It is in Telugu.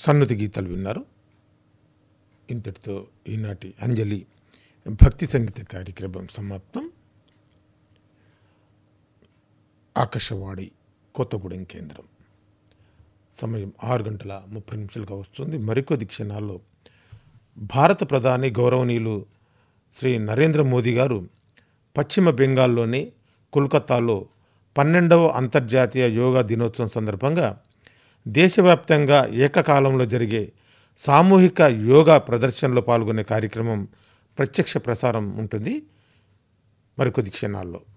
సన్నుతి గీతాలు విన్నారు ఇంతటితో ఈనాటి అంజలి భక్తి సంగీత కార్యక్రమం సమాప్తం ఆకాశవాణి కొత్తగూడెం కేంద్రం సమయం ఆరు గంటల ముప్పై నిమిషాలుగా వస్తుంది మరికొద్ది క్షణాల్లో భారత ప్రధాని గౌరవనీయులు శ్రీ నరేంద్ర మోదీ గారు పశ్చిమ బెంగాల్లోని కోల్కతాలో పన్నెండవ అంతర్జాతీయ యోగా దినోత్సవం సందర్భంగా దేశవ్యాప్తంగా ఏకకాలంలో జరిగే సామూహిక యోగా ప్రదర్శనలో పాల్గొనే కార్యక్రమం ప్రత్యక్ష ప్రసారం ఉంటుంది మరికొద్ది క్షణాల్లో